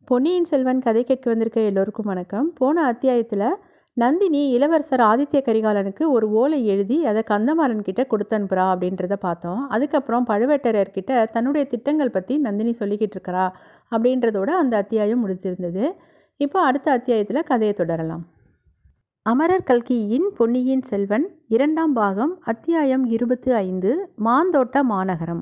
பொன்னியின் செல்வன் கதை கேட்க வந்திருக்க எல்லோருக்கும் வணக்கம் போன அத்தியாயத்தில் நந்தினி இளவரசர் ஆதித்ய கரிகாலனுக்கு ஒரு ஓலை எழுதி அதை கந்தமாறன் கிட்ட கொடுத்து அனுப்புறா அப்படின்றத பார்த்தோம் அதுக்கப்புறம் பழுவேட்டரையர்கிட்ட தன்னுடைய திட்டங்கள் பற்றி நந்தினி சொல்லிக்கிட்டு இருக்கிறா அப்படின்றதோட அந்த அத்தியாயம் முடிஞ்சிருந்தது இப்போ அடுத்த அத்தியாயத்தில் கதையை தொடரலாம் அமரர் கல்கியின் பொன்னியின் செல்வன் இரண்டாம் பாகம் அத்தியாயம் இருபத்து ஐந்து மாந்தோட்ட மாநகரம்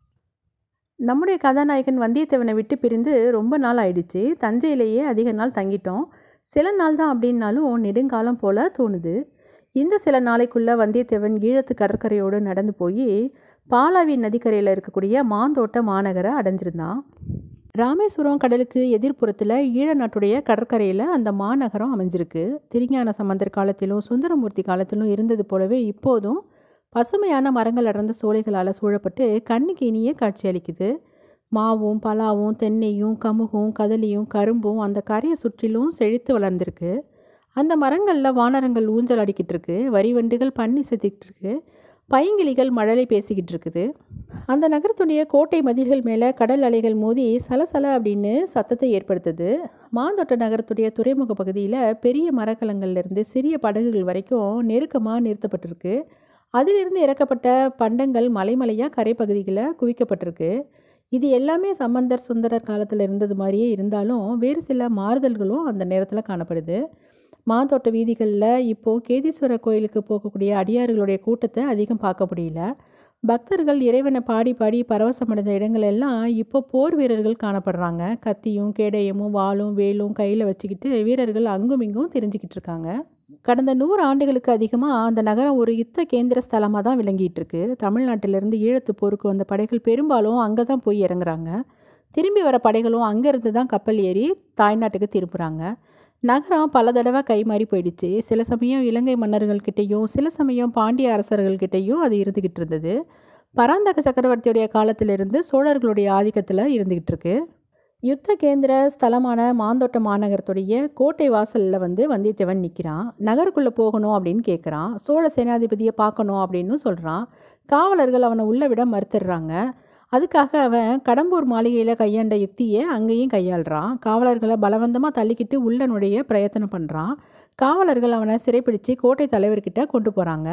நம்முடைய கதாநாயகன் வந்தியத்தேவனை விட்டு பிரிந்து ரொம்ப நாள் ஆயிடுச்சு தஞ்சையிலேயே அதிக நாள் தங்கிட்டோம் சில நாள் தான் அப்படின்னாலும் நெடுங்காலம் போல தோணுது இந்த சில நாளைக்குள்ள வந்தியத்தேவன் ஈழத்து கடற்கரையோடு நடந்து போய் பாலாவி நதிக்கரையில் இருக்கக்கூடிய மாந்தோட்ட மாநகரை அடைஞ்சிருந்தான் ராமேஸ்வரம் கடலுக்கு எதிர்ப்புறத்தில் ஈழ நாட்டுடைய கடற்கரையில் அந்த மாநகரம் அமைஞ்சிருக்கு திருஞான சம்பந்தர் காலத்திலும் சுந்தரமூர்த்தி காலத்திலும் இருந்தது போலவே இப்போதும் பசுமையான மரங்கள் அடர்ந்த சோலைகளால் சூழப்பட்டு கண்ணுக்கு இனிய காட்சியளிக்குது மாவும் பலாவும் தென்னையும் கமுகும் கதலியும் கரும்பும் அந்த கரையை சுற்றிலும் செழித்து வளர்ந்துருக்கு அந்த மரங்களில் வானரங்கள் ஊஞ்சல் அடிக்கிட்டு இருக்கு வரிவண்டுகள் பண்ணி செத்துக்கிட்டு இருக்கு பைங்கிளிகள் மழலை பேசிக்கிட்டு இருக்குது அந்த நகரத்துடைய கோட்டை மதில்கள் மேலே கடல் அலைகள் மோதி சலசல அப்படின்னு சத்தத்தை ஏற்படுத்துது மாந்தோட்ட நகரத்துடைய துறைமுக பகுதியில் பெரிய மரக்கலங்கள்லேருந்து சிறிய படகுகள் வரைக்கும் நெருக்கமாக நிறுத்தப்பட்டிருக்கு அதிலிருந்து இறக்கப்பட்ட பண்டங்கள் மலைமலையாக கரைப்பகுதிகளில் குவிக்கப்பட்டிருக்கு இது எல்லாமே சம்பந்தர் சுந்தரர் காலத்தில் இருந்தது மாதிரியே இருந்தாலும் வேறு சில மாறுதல்களும் அந்த நேரத்தில் காணப்படுது மாந்தோட்ட வீதிகளில் இப்போது கேதீஸ்வரர் கோயிலுக்கு போகக்கூடிய அடியார்களுடைய கூட்டத்தை அதிகம் பார்க்க முடியல பக்தர்கள் இறைவனை பாடி பாடி பரவசமடைஞ்ச இடங்கள் எல்லாம் இப்போ போர் வீரர்கள் காணப்படுறாங்க கத்தியும் கேடயமும் வாளும் வேலும் கையில் வச்சுக்கிட்டு வீரர்கள் அங்கும் இங்கும் தெரிஞ்சுக்கிட்டு இருக்காங்க கடந்த நூறு ஆண்டுகளுக்கு அதிகமாக அந்த நகரம் ஒரு யுத்த கேந்திர ஸ்தலமாக தான் விளங்கிட்டு இருக்கு தமிழ்நாட்டிலிருந்து ஈழத்து போருக்கு வந்த படைகள் பெரும்பாலும் அங்கே தான் போய் இறங்குறாங்க திரும்பி வர படைகளும் அங்கேருந்து தான் கப்பல் ஏறி தாய்நாட்டுக்கு திருப்புறாங்க நகரம் பல தடவை கை மாறி போயிடுச்சு சில சமயம் இலங்கை மன்னர்கள்கிட்டேயும் சில சமயம் பாண்டிய அரசர்கள்கிட்டேயும் அது இருந்துக்கிட்டு இருந்தது பராந்தக சக்கரவர்த்தியுடைய காலத்திலிருந்து சோழர்களுடைய ஆதிக்கத்தில் இருந்துக்கிட்டு இருக்கு யுத்த கேந்திர ஸ்தலமான மாந்தோட்ட மாநகரத்துடைய கோட்டை வாசலில் வந்து வந்தியத்தேவன் நிற்கிறான் நகருக்குள்ளே போகணும் அப்படின்னு கேட்குறான் சோழ சேனாதிபதியை பார்க்கணும் அப்படின்னு சொல்கிறான் காவலர்கள் அவனை உள்ளே விட மறுத்துடுறாங்க அதுக்காக அவன் கடம்பூர் மாளிகையில் கையாண்ட யுக்தியை அங்கேயும் கையாளுறான் காவலர்களை பலவந்தமாக தள்ளிக்கிட்டு உள்ள நுழைய பிரயத்தனம் பண்ணுறான் காவலர்கள் அவனை சிறைப்பிடித்து கோட்டை தலைவர்கிட்ட கொண்டு போகிறாங்க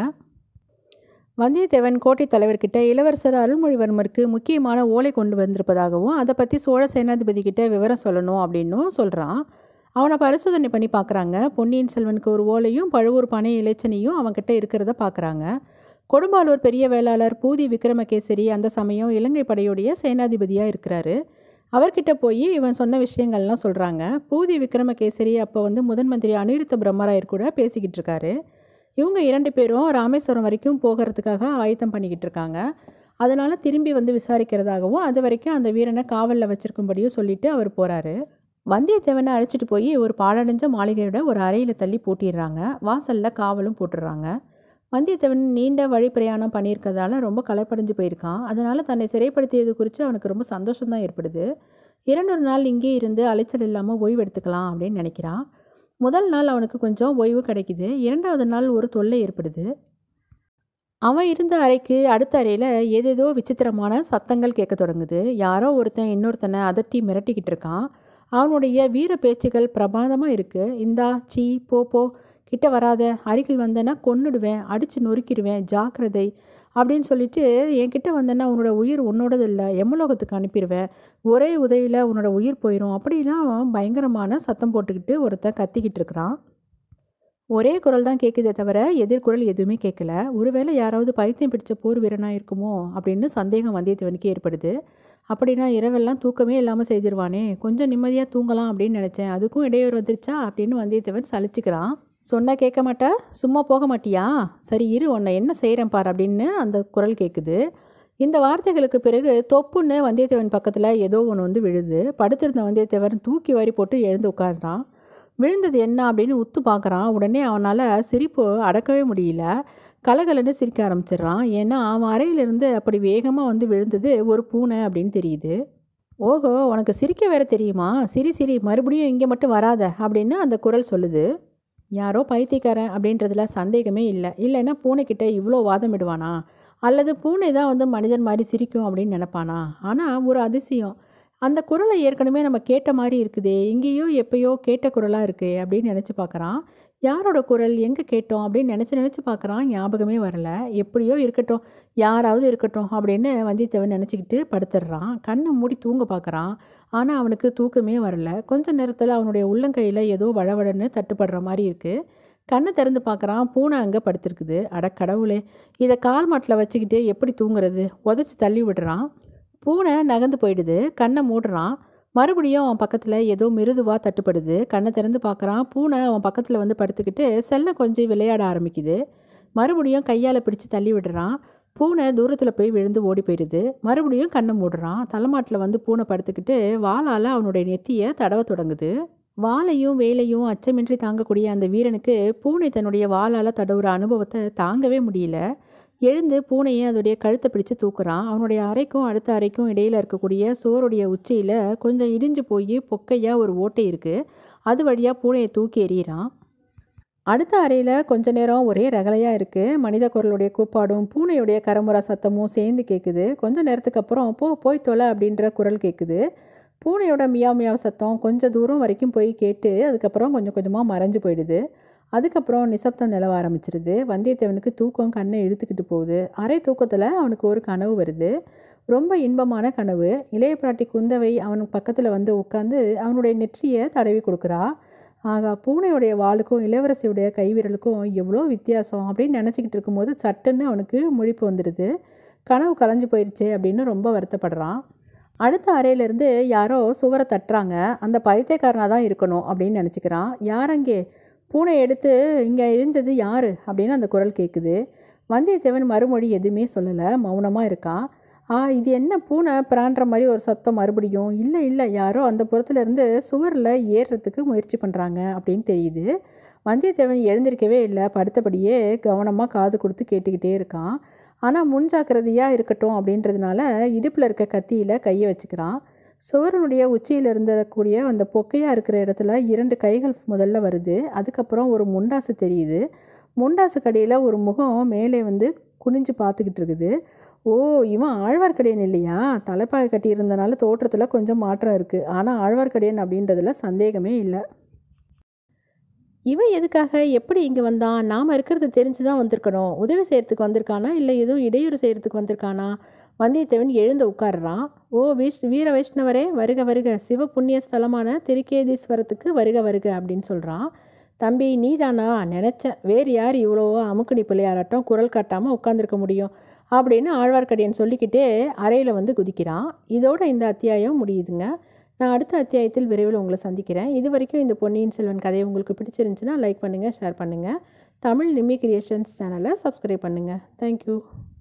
வந்தியத்தேவன் கோட்டை தலைவர்கிட்ட இளவரசர் அருள்மொழிவர்மருக்கு முக்கியமான ஓலை கொண்டு வந்திருப்பதாகவும் அதை பற்றி சோழ சேனாதிபதி கிட்ட விவரம் சொல்லணும் அப்படின்னும் சொல்கிறான் அவனை பரிசோதனை பண்ணி பார்க்குறாங்க பொன்னியின் செல்வனுக்கு ஒரு ஓலையும் பழுவூர் பனை இளைச்சனையும் அவன்கிட்ட இருக்கிறத பார்க்குறாங்க கொடும்பாலூர் பெரிய வேளாளர் பூதி விக்ரமகேசரி அந்த சமயம் இலங்கை படையுடைய சேனாதிபதியாக இருக்கிறாரு அவர்கிட்ட போய் இவன் சொன்ன விஷயங்கள்லாம் சொல்கிறாங்க பூதி விக்ரமகேசரி அப்போ வந்து முதன் மந்திரி அனிருத்த பிரம்மராயர் கூட பேசிக்கிட்டு இருக்காரு இவங்க இரண்டு பேரும் ராமேஸ்வரம் வரைக்கும் போகிறதுக்காக ஆயத்தம் பண்ணிக்கிட்டு இருக்காங்க அதனால் திரும்பி வந்து விசாரிக்கிறதாகவும் அது வரைக்கும் அந்த வீரனை காவலில் வச்சிருக்கும்படியும் சொல்லிட்டு அவர் போகிறாரு வந்தியத்தேவனை அழைச்சிட்டு போய் ஒரு பாழடைஞ்ச மாளிகையோட ஒரு அறையில் தள்ளி பூட்டிடுறாங்க வாசலில் காவலும் போட்டுடுறாங்க வந்தியத்தேவன் நீண்ட வழி பிரயாணம் பண்ணியிருக்கிறதால ரொம்ப களைப்படைஞ்சு போயிருக்கான் அதனால் தன்னை சிறைப்படுத்தியது குறித்து அவனுக்கு ரொம்ப சந்தோஷம்தான் ஏற்படுது இரண்டொரு நாள் இங்கே இருந்து அலைச்சல் இல்லாமல் ஓய்வு எடுத்துக்கலாம் அப்படின்னு நினைக்கிறான் முதல் நாள் அவனுக்கு கொஞ்சம் ஓய்வு கிடைக்குது இரண்டாவது நாள் ஒரு தொல்லை ஏற்படுது அவன் இருந்த அறைக்கு அடுத்த அறையில் ஏதேதோ விசித்திரமான சத்தங்கள் கேட்க தொடங்குது யாரோ ஒருத்தன் இன்னொருத்தனை அதட்டி மிரட்டிக்கிட்டு இருக்கான் அவனுடைய வீர பேச்சுகள் பிரமாதமாக இருக்குது இந்தா சீ போ போ கிட்ட வராத அருகில் வந்தேன்னா கொன்னுடுவேன் அடித்து நொறுக்கிடுவேன் ஜாக்கிரதை அப்படின்னு சொல்லிட்டு என்கிட்ட வந்தேன்னா உன்னோட உயிர் உன்னோடது இல்லை எம்மலோகத்துக்கு அனுப்பிடுவேன் ஒரே உதவியில் உன்னோட உயிர் போயிடும் அப்படின்னா அவன் பயங்கரமான சத்தம் போட்டுக்கிட்டு ஒருத்தன் கத்திக்கிட்டு இருக்கிறான் ஒரே குரல் தான் கேட்குதே தவிர எதிர்குரல் எதுவுமே கேட்கல ஒருவேளை யாராவது பைத்தியம் பிடிச்ச போர் வீரனாக இருக்குமோ அப்படின்னு சந்தேகம் வந்தியத்தேவனுக்கு ஏற்படுது அப்படின்னா இரவெல்லாம் தூக்கமே இல்லாமல் செய்திருவானே கொஞ்சம் நிம்மதியாக தூங்கலாம் அப்படின்னு நினச்சேன் அதுக்கும் இடையூறு வந்துருச்சா அப்படின்னு வந்தியத்தேவன் சலிச்சுக்கிறான் சொன்னால் கேட்க மாட்டா சும்மா போக மாட்டியா சரி இரு உன்னை என்ன செய்கிறேன் பார் அப்படின்னு அந்த குரல் கேட்குது இந்த வார்த்தைகளுக்கு பிறகு தொப்புன்னு வந்தியத்தேவன் பக்கத்தில் ஏதோ ஒன்று வந்து விழுது படுத்திருந்த வந்தியத்தேவன் தூக்கி வாரி போட்டு எழுந்து உட்காடுறான் விழுந்தது என்ன அப்படின்னு உத்து பார்க்குறான் உடனே அவனால் சிரிப்பு அடக்கவே முடியல கலகலன்னு சிரிக்க ஆரம்பிச்சிடுறான் ஏன்னா அவன் அறையிலிருந்து அப்படி வேகமாக வந்து விழுந்தது ஒரு பூனை அப்படின்னு தெரியுது ஓஹோ உனக்கு சிரிக்க வேற தெரியுமா சிரி சிரி மறுபடியும் இங்கே மட்டும் வராத அப்படின்னு அந்த குரல் சொல்லுது யாரோ பைத்தியக்காரன் அப்படின்றதுல சந்தேகமே இல்லை இல்லைன்னா பூனைக்கிட்ட இவ்வளோ வாதமிடுவானா அல்லது பூனை தான் வந்து மனிதன் மாதிரி சிரிக்கும் அப்படின்னு நினப்பானா ஆனால் ஒரு அதிசயம் அந்த குரலை ஏற்கனவே நம்ம கேட்ட மாதிரி இருக்குதே எங்கேயோ எப்பயோ கேட்ட குரலாக இருக்கே அப்படின்னு நினச்சி பார்க்குறான் யாரோட குரல் எங்கே கேட்டோம் அப்படின்னு நினச்சி நினச்சி பார்க்குறான் ஞாபகமே வரல எப்படியோ இருக்கட்டும் யாராவது இருக்கட்டும் அப்படின்னு வந்தியத்தேவன் நினச்சிக்கிட்டு படுத்துடுறான் கண்ணை மூடி தூங்க பார்க்குறான் ஆனால் அவனுக்கு தூக்கமே வரல கொஞ்ச நேரத்தில் அவனுடைய உள்ளங்கையில் ஏதோ வழவழன்னு தட்டுப்படுற மாதிரி இருக்குது கண்ணை திறந்து பார்க்குறான் பூனை அங்கே படுத்திருக்குது அட கடவுளே இதை கால் மாட்டில் வச்சுக்கிட்டு எப்படி தூங்குறது உதச்சி தள்ளி விடுறான் பூனை நகர்ந்து போயிடுது கண்ணை மூடுறான் மறுபடியும் அவன் பக்கத்தில் ஏதோ மிருதுவாக தட்டுப்படுது கண்ணை திறந்து பார்க்குறான் பூனை அவன் பக்கத்தில் வந்து படுத்துக்கிட்டு செல்ல கொஞ்சம் விளையாட ஆரம்பிக்குது மறுபடியும் கையால் பிடிச்சி தள்ளி விடுறான் பூனை தூரத்தில் போய் விழுந்து ஓடி போயிடுது மறுபடியும் கண்ணை மூடுறான் தலைமாட்டில் வந்து பூனை படுத்துக்கிட்டு வாளால் அவனுடைய நெத்தியை தடவ தொடங்குது வாளையும் வேலையும் அச்சமின்றி தாங்கக்கூடிய அந்த வீரனுக்கு பூனை தன்னுடைய வாளால் தடவுற அனுபவத்தை தாங்கவே முடியல எழுந்து பூனையை அதோடைய கழுத்தை பிடிச்சு தூக்குறான் அவனுடைய அறைக்கும் அடுத்த அறைக்கும் இடையில் இருக்கக்கூடிய சோறுடைய உச்சியில் கொஞ்சம் இடிஞ்சு போய் பொக்கையாக ஒரு ஓட்டை இருக்குது அது வழியாக பூனையை தூக்கி எறிகிறான் அடுத்த அறையில் கொஞ்ச நேரம் ஒரே ரகலையாக இருக்குது மனித குரலுடைய கூப்பாடும் பூனையுடைய கரமுரா சத்தமும் சேர்ந்து கேட்குது கொஞ்ச நேரத்துக்கு அப்புறம் போ போய் தொலை அப்படின்ற குரல் கேட்குது பூனையோட மியாவ் மியாவ் சத்தம் கொஞ்சம் தூரம் வரைக்கும் போய் கேட்டு அதுக்கப்புறம் கொஞ்சம் கொஞ்சமாக மறைஞ்சு போயிடுது அதுக்கப்புறம் நிசப்தம் நிலவ ஆரம்பிச்சிருது வந்தியத்தேவனுக்கு தூக்கம் கண்ணை இழுத்துக்கிட்டு போகுது அரை தூக்கத்தில் அவனுக்கு ஒரு கனவு வருது ரொம்ப இன்பமான கனவு இளைய பிராட்டி குந்தவை அவன் பக்கத்தில் வந்து உட்காந்து அவனுடைய நெற்றியை தடவி கொடுக்குறா ஆகா பூனையுடைய வாளுக்கும் இளவரசியுடைய கைவிரலுக்கும் எவ்வளோ வித்தியாசம் அப்படின்னு நினச்சிக்கிட்டு இருக்கும்போது சட்டுன்னு அவனுக்கு முழிப்பு வந்துடுது கனவு கலைஞ்சு போயிடுச்சே அப்படின்னு ரொம்ப வருத்தப்படுறான் அடுத்த அறையிலேருந்து யாரோ சுவரை தட்டுறாங்க அந்த பைத்தியக்காரனாக தான் இருக்கணும் அப்படின்னு நினச்சிக்கிறான் யார் அங்கே பூனை எடுத்து இங்கே இருந்தது யார் அப்படின்னு அந்த குரல் கேட்குது வந்தியத்தேவன் மறுமொழி எதுவுமே சொல்லலை மௌனமாக இருக்கான் ஆ இது என்ன பூனை பிரான்ற மாதிரி ஒரு சத்தம் மறுபடியும் இல்லை இல்லை யாரோ அந்த புறத்துலேருந்து சுவரில் ஏறுறதுக்கு முயற்சி பண்ணுறாங்க அப்படின்னு தெரியுது வந்தியத்தேவன் எழுந்திருக்கவே இல்லை படுத்தபடியே கவனமாக காது கொடுத்து கேட்டுக்கிட்டே இருக்கான் ஆனால் முன்ஜாக்கிரதையாக இருக்கட்டும் அப்படின்றதுனால இடுப்பில் இருக்க கத்தியில் கையை வச்சுக்கிறான் சுவரனுடைய உச்சியில் இருந்தக்கூடிய அந்த பொக்கையாக இருக்கிற இடத்துல இரண்டு கைகள் முதல்ல வருது அதுக்கப்புறம் ஒரு முண்டாசு தெரியுது முண்டாசு கடையில் ஒரு முகம் மேலே வந்து குனிஞ்சு பார்த்துக்கிட்டு இருக்குது ஓ இவன் ஆழ்வார்க்கடியன் இல்லையா தலைப்பாய் கட்டியிருந்தனால தோற்றத்தில் கொஞ்சம் மாற்றம் இருக்குது ஆனால் ஆழ்வார்க்கடியன் அப்படின்றதுல சந்தேகமே இல்லை இவன் எதுக்காக எப்படி இங்கே வந்தான் நாம் இருக்கிறது தெரிஞ்சு தான் வந்திருக்கணும் உதவி செய்கிறதுக்கு வந்திருக்கானா இல்லை எதுவும் இடையூறு செய்கிறதுக்கு வந்திருக்கானா வந்தியத்தேவன் எழுந்து உட்காடுறான் ஓ வீஷ் வீர வைஷ்ணவரே வருக வருக சிவ புண்ணிய ஸ்தலமான திருக்கேதீஸ்வரத்துக்கு வருக வருக அப்படின்னு சொல்கிறான் தம்பி நீ தானா நினச்சேன் வேறு யார் இவ்வளோ அமுக்குனி பிள்ளையாராட்டம் குரல் காட்டாமல் உட்காந்துருக்க முடியும் அப்படின்னு ஆழ்வார்க்கடியன் சொல்லிக்கிட்டே அறையில் வந்து குதிக்கிறான் இதோட இந்த அத்தியாயம் முடியுதுங்க நான் அடுத்த அத்தியாயத்தில் விரைவில் உங்களை சந்திக்கிறேன் இது வரைக்கும் இந்த பொன்னியின் செல்வன் கதை உங்களுக்கு பிடிச்சிருந்துச்சுன்னா லைக் பண்ணுங்கள் ஷேர் பண்ணுங்கள் தமிழ் நிம்மி கிரியேஷன்ஸ் சேனலை சப்ஸ்கிரைப் பண்ணுங்கள் தேங்க்யூ